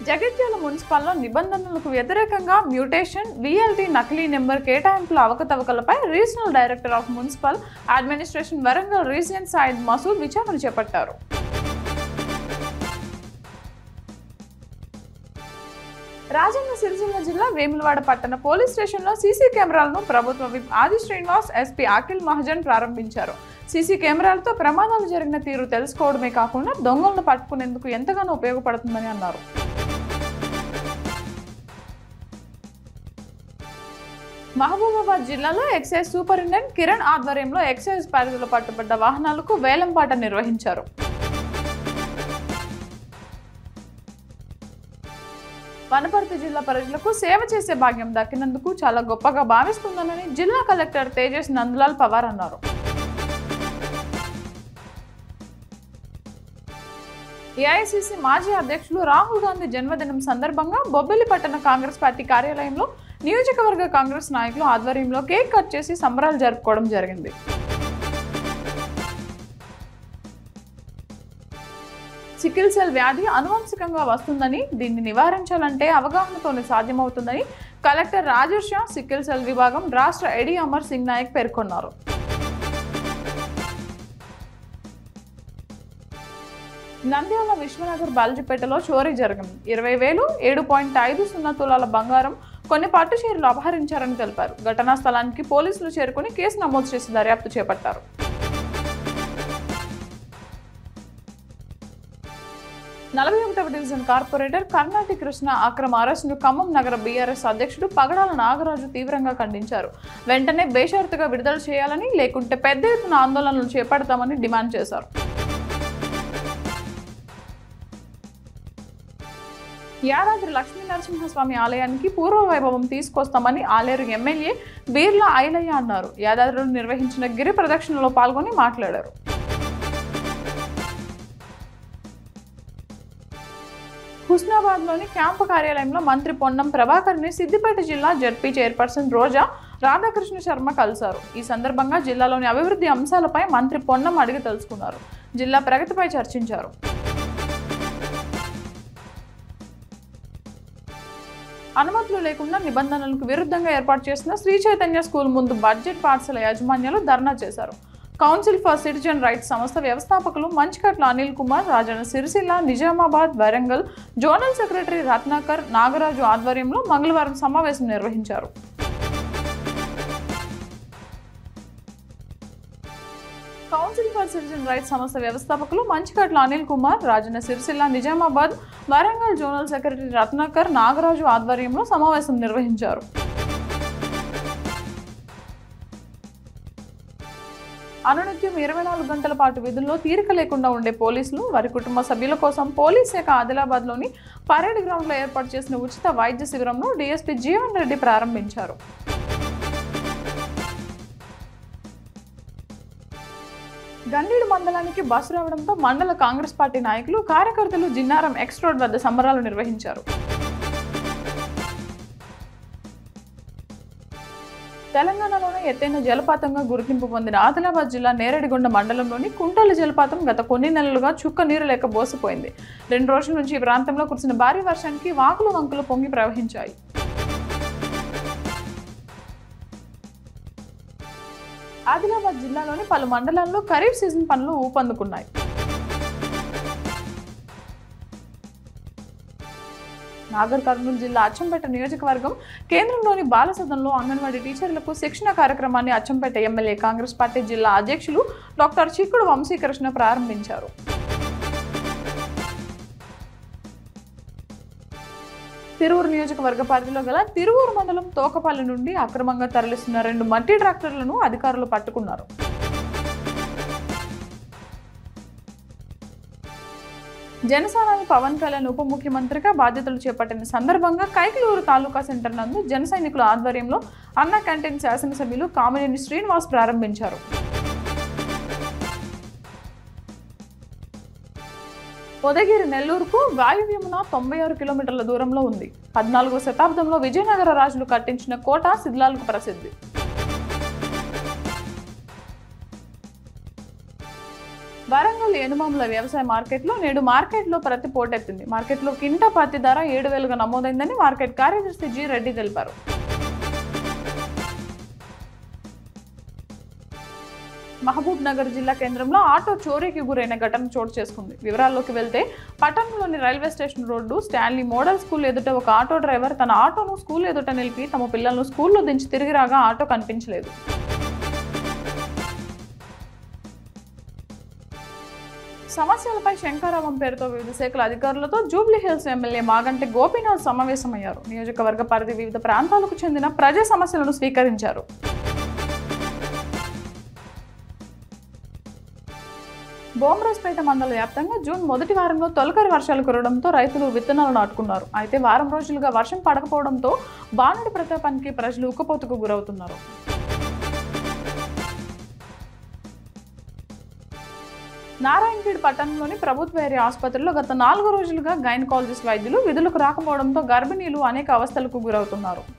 జగిత్యాల మున్సిపల్లో నిబంధనలకు వ్యతిరేకంగా మ్యూటేషన్ విఎల్టీ నకిలీ నెంబర్ కేటాయింపుల అవకతవకలపై regional director of municipal administration Warangal region Syed Masood విచారణ చేపట్టారు రాజన్న సిరిసిల్ల జిల్లా వేములవాడ పట్టణ పోలీస్ స్టేషన్లో సీసీ కెమెరాలను ప్రభుత్వ విప్ ఆది శ్రీనివాస్ ఎస్పీ అఖిల్ మహాజన్ ప్రారంభించారు సీసీ కెమెరాలతో ప్రమాదాలు జరిగిన తీరు తెలుసుకోవడమే కాకుండా దొంగలను పట్టుకునేందుకు ఎంతగానో ఉపయోగపడుతుందని అన్నారు మహబూబాబాద్ జిల్లాలో ఎక్సైజ్ సూపరింటెండెంట్ కిరణ్ ఆధ్వర్యంలో ఎక్సైజ్ పరిధిలో పట్టుబడ్డ వాహనాలకు వేలంపాట నిర్వహించారు వనపర్తి జిల్లా ప్రజలకు సేవ చేసే భాగ్యం దక్కినందుకు చాలా గొప్పగా భావిస్తుందనని జిల్లా కలెక్టర్ తేజస్ నందలాల్ పవార్ అన్నారు ఏఐసిసి మాజీ అధ్యక్షులు రాహుల్ గాంధీ జన్మదినం సందర్భంగా బొబ్బిలి పట్టణ కాంగ్రెస్ పార్టీ కార్యాలయంలో నియోజకవర్గ కాంగ్రెస్ నాయకులు ఆధ్వర్యంలో కేక్ కట్ చేసి సంబరాలు జరుపుకోవడం జరిగింది సికిల్ సెల్ వ్యాధి అనువంశికంగా వస్తుందని దీన్ని నివారించాలంటే అవగాహనతోనే సాధ్యమవుతుందని collector Rajesh Shah sickle cell విభాగం రాష్ట్ర ఎడి అమర్ సింగ్ నాయక్ పేర్కొన్నారు నంద్యాల విశ్వనగర్ బాలజీపేటలో చోరీ జరిగింది ఇరవై వేలు ఏడు పాయింట్ ఐదు సున్నా తులాల బంగారం కొన్ని పట్టు చీరలు అపహరించారని తెలిపారు ఘటనా స్థలానికి పోలీసులు చేరుకుని కేసు నమోదు చేసి దర్యాప్తు చేపట్టారు నలభై ఒకటవ డివిజన్ కార్పొరేటర్ కర్ణాటి కృష్ణ అక్రమ అరెస్టును ఖమ్మం నగర బీఆర్ఎస్ అధ్యక్షుడు పగడాల నాగరాజు తీవ్రంగా ఖండించారు వెంటనే బేషరతుగా విడుదల చేయాలని లేకుంటే పెద్ద ఎత్తున ఆందోళనలు చేపడతామని డిమాండ్ చేశారు యాదాద్రి లక్ష్మీ నరసింహస్వామి ఆలయానికి పూర్వ వైభవం తీసుకొస్తామని ఆలేరు ఎమ్మెల్యే బీర్ల ఐలయ్య అన్నారు యాదాద్రిలో నిర్వహించిన గిరి ప్రదక్షిణలో పాల్గొని మాట్లాడారు హుస్నాబాద్లోని క్యాంపు కార్యాలయంలో మంత్రి పొన్నం ప్రభాకర్ని సిద్దిపేట జిల్లా జడ్పీ చైర్పర్సన్ రోజా రాధాకృష్ణ శర్మ కలిశారు ఈ సందర్భంగా జిల్లాలోని అభివృద్ధి అంశాలపై మంత్రి పొన్నం అడిగి తెలుసుకున్నారు జిల్లా ప్రగతిపై చర్చించారు అనుమతులు లేకుండా నిబంధనలకు విరుద్ధంగా ఏర్పాటు చేసిన శ్రీ చైతన్య స్కూల్ ముందు బడ్జెట్ పాఠశాల యాజమాన్యాలు ధర్నా చేశారు కౌన్సిల్ ఫర్ సిటిజన్ రైట్స్ సంస్థ వ్యవస్థాపకులు మంచికట్ల అనిల్ కుమార్ రాజన్న సిరిసిల్ల నిజామాబాద్ వరంగల్ జోనల్ సెక్రటరీ రత్నాకర్ నాగరాజు ఆధ్వర్యంలో మంగళవారం సమావేశం నిర్వహించారు కౌన్సిల్ ఫర్ సిటిజన్ రైట్స్ సంస్థ వ్యవస్థాపకులు మంచికట్ల అనిల్ కుమార్ రాజన్న సిరిసిల్ల నిజామాబాద్ వరంగల్ జోనల్ సెక్రటరీ రత్నాకర్ నాగరాజు ఆధ్వర్యంలో సమావేశం నిర్వహించారు అనునిత్యం ఇరవై నాలుగు గంటల పాటు విధుల్లో తీరిక లేకుండా ఉండే పోలీసులు వారి కుటుంబ సభ్యుల కోసం పోలీస్ శాఖ ఆదిలాబాద్లోని పరేడ్ గ్రౌండ్లో ఏర్పాటు చేసిన ఉచిత వైద్య శిబిరంను డీఎస్పీ జీవన్ రెడ్డి ప్రారంభించారు గండీడు మండలానికి బస్సు రావడంతో మండల కాంగ్రెస్ పార్టీ నాయకులు కార్యకర్తలు జిన్నారం ఎక్స్ రోడ్ వద్ద సంబరాలు నిర్వహించారు తెలంగాణలోనే ఎత్తైన జలపాతంగా గుర్తింపు పొందిన ఆదిలాబాద్ జిల్లా నేరేడిగొండ మండలంలోని కుంటల జలపాతం గత కొన్ని నెలలుగా చుక్క నీరు లేక బోసిపోయింది రెండు రోజుల నుంచి ఈ ప్రాంతంలో కురిసిన భారీ వర్షానికి వాకులు వంకులు పొంగి ప్రవహించాయి ఆదిలాబాద్ జిల్లాలోని పలు మండలాల్లో ఖరీఫ్ సీజన్ పనులు ఊపందుకున్నాయి నాగర్ కర్నూలు జిల్లా అచ్చంపేట నియోజకవర్గం కేంద్రంలోని బాలసదన్లో అంగన్వాడీ టీచర్లకు శిక్షణ కార్యక్రమాన్ని అచ్చంపేట ఎమ్మెల్యే కాంగ్రెస్ పార్టీ జిల్లా అధ్యక్షులు డాక్టర్ చిక్కుడు వంశీకృష్ణ ప్రారంభించారు తిరువురు నియోజకవర్గ పరిధిలో గల తిరువూరు మండలం తోకపల్లి నుండి అక్రమంగా తరలిస్తున్న రెండు మట్టి ట్రాక్టర్లను అధికారులు పట్టుకున్నారు జనసేనాని పవన్ కళ్యాణ్ ఉప ముఖ్యమంత్రిగా బాధ్యతలు చేపట్టిన సందర్భంగా కైకలూరు తాలూకా సెంటర్ నందు జన సైనికుల ఆధ్వర్యంలో అన్న క్యాంటీన్ శాసనసభ్యులు కామినేని శ్రీనివాస్ ప్రారంభించారు ఉదయగిరి నెల్లూరుకు వాయువ్యమున తొంభై ఆరు కిలోమీటర్ల దూరంలో ఉంది పద్నాలుగో శతాబ్దంలో విజయనగర రాజులు కట్టించిన కోట శిథిలాలకు ప్రసిద్ధి వరంగల్ ఏనుమాముల వ్యవసాయ మార్కెట్లో నేడు మార్కెట్లో ప్రతి పోటెత్తింది మార్కెట్లో కింట పత్తి ధర ఏడు వేలుగా నమోదైందని మార్కెట్ కార్యదర్శి జి రెడ్డి తెలిపారు మహబూబ్ నగర్ జిల్లా కేంద్రంలో ఆటో చోరీకి గురైన ఘటన చోటు చేసుకుంది వివరాల్లోకి వెళ్తే పట్టణంలోని railway station road Stanley model school ఎదుట ఒక ఆటో డ్రైవర్ తన ఆటోను స్కూల్ ఎదుట నిలిపి తమ పిల్లలను స్కూల్లో దించి తిరిగి రాగా ఆటో కనిపించలేదు సమస్యలపై శంకారావం పేరుతో వివిధ శాఖల అధికారులతో Jubilee Hills MLA Maganti Gopinath సమావేశమయ్యారు నియోజకవర్గ పరిధి వివిధ ప్రాంతాలకు చెందిన ప్రజా సమస్యలను స్వీకరించారు బోమ్రాజ్పేట మండల వ్యాప్తంగా జూన్ మొదటి వారంలో తొలకరి వర్షాలు కురవడంతో రైతులు విత్తనాలు నాటుకున్నారు అయితే వారం రోజులుగా వర్షం పడకపోవడంతో బాణుడి ప్రతాపానికి ప్రజలు ఉక్కపోతుకు గురవుతున్నారు నారాయణఖేడ్ పట్టణంలోని ప్రభుత్వ ఏరియా ఆసుపత్రిలో గత నాలుగు రోజులుగా గైనకాలజిస్ట్ వైద్యులు విధులకు రాకపోవడంతో గర్భిణీలు అనేక అవస్థలకు గురవుతున్నారు